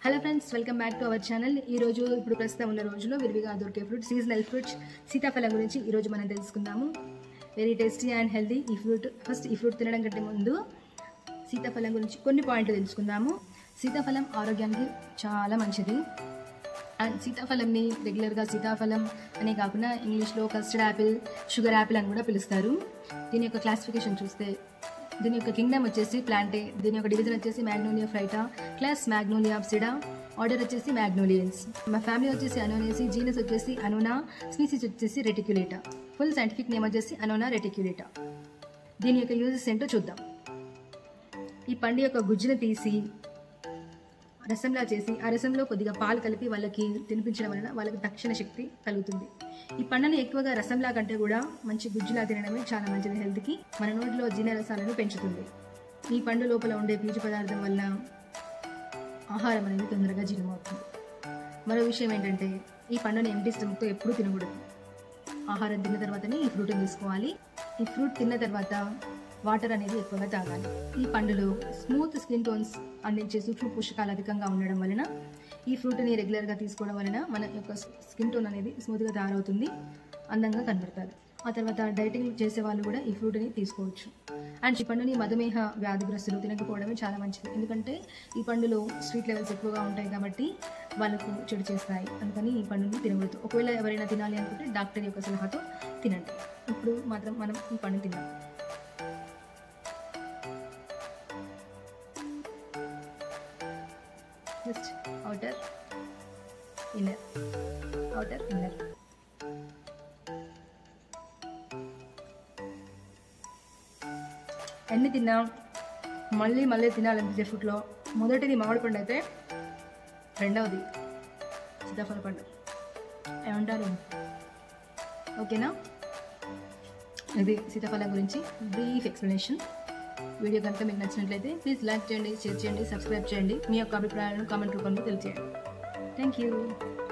hello friends welcome back to our channel ఈ రోజు ఇప్పుడు ప్రస్తుతం ఉన్న రోజులో విరివిగా దొరికే ఫ్రూట్ సీజనల్ ఫ్రూట్స్ సీతాఫలం గురించి ఈ రోజు మనం తెలుసుకుందాము వెరీ టేస్టీ అండ్ హెల్తీ ఈ ఫ్రూట్ ఫస్ట్ ఈ ఫ్రూట్ తినడం కంటే ముందు సీతాఫలం గురించి కొన్ని పాయింట్లు తెలుసుకుందాము సీతాఫలం ఆరోగ్యానికి చాలా మంచిది అండ్ సీతాఫలంని రెగ్యులర్గా సీతాఫలం అనే కాకుండా ఇంగ్లీష్లో కస్టర్డ్ యాపిల్ షుగర్ యాపిల్ అని కూడా పిలుస్తారు దీని యొక్క క్లాసిఫికేషన్ చూస్తే దీని యొక్క కింగ్డమ్ వచ్చేసి ప్లాంటే దీని యొక్క డివిజన్ వచ్చేసి magnoliophyta class magnoliopsida order వచ్చేసి మ్యాగ్నోలియన్స్ మా ఫ్యామిలీ వచ్చేసి అనోనేసి జీనస్ వచ్చేసి అనోనా స్పీసీస్ వచ్చేసి రెటిక్యులేటా ఫుల్ సైంటిఫిక్ నేమ్ వచ్చేసి అనోనా రెటిక్యులేటా దీని యొక్క యూజెస్ ఏంటో చూద్దాం ఈ పండు యొక్క గుజ్జును తీసి రసంలా చేసి ఆ రసంలో కొద్దిగా పాలు కలిపి వాళ్ళకి తినిపించడం వలన వాళ్ళకి తక్షణ శక్తి కలుగుతుంది ఈ పండుని ఎక్కువగా రసంలా కంటే కూడా మంచి గుజ్జులా తినడమే చాలా మంచిది హెల్త్కి మన నోటిలో జీర్ణ రసాలను పెంచుతుంది ఈ పండు లోపల ఉండే పీచు పదార్థం వల్ల ఆహారం అనేది తొందరగా జీర్ణమవుతుంది మరో విషయం ఏంటంటే ఈ పండుని ఎంటీ స్టమక్తో ఎప్పుడూ తినకూడదు ఆహారం తిన్న తర్వాతనే ఈ ఫ్రూట్ని తీసుకోవాలి ఈ ఫ్రూట్ తిన్న తర్వాత వాటర్ అనేది ఎక్కువగా తాగాలి ఈ పండులో స్మూత్ స్కిన్ టోన్స్ అందించే సూక్ష్మ పోషకాలు అధికంగా ఉండడం వలన ఈ ఫ్రూట్ని రెగ్యులర్గా తీసుకోవడం వలన మన యొక్క స్కిన్ టోన్ అనేది స్మూత్గా తయారవుతుంది అందంగా కనబడతారు ఆ తర్వాత డైటింగ్ చేసే వాళ్ళు కూడా ఈ ఫ్రూట్ని తీసుకోవచ్చు అండ్ ఈ పండుని మధుమేహ వ్యాధిగ్రస్తులు తినకపోవడమే చాలా మంచిది ఎందుకంటే ఈ పండులో స్వీట్ లెవెల్స్ ఎక్కువగా ఉంటాయి కాబట్టి వాళ్ళకు చెడు చేస్తాయి అందుకని ఈ పండుని తినకూడదు ఒకవేళ ఎవరైనా తినాలి అనుకుంటే డాక్టర్ యొక్క సలహాతో తినండి ఇప్పుడు మాత్రం మనం ఈ పండుని తిన్నాం just outer inner outer inner ఎన్ని తిన్నా మళ్ళీ మళ్ళీ తినాలనిపించే ఫుడ్లో మొదటిది మామిడి పండు అయితే రెండవది సీతాఫల పండు ఏమంటారు ఓకేనా ఇది సీతాఫలం గురించి బ్రీఫ్ ఎక్స్ప్లెనేషన్ వీడియో కనుక మీకు నచ్చినట్లయితే ప్లీజ్ లైక్ చేయండి షేర్ చేయండి సబ్స్క్రైబ్ చేయండి మీ యొక్క అభిప్రాయాలను కామెంట్ రూపంలో తెలియజేయండి థ్యాంక్ యూ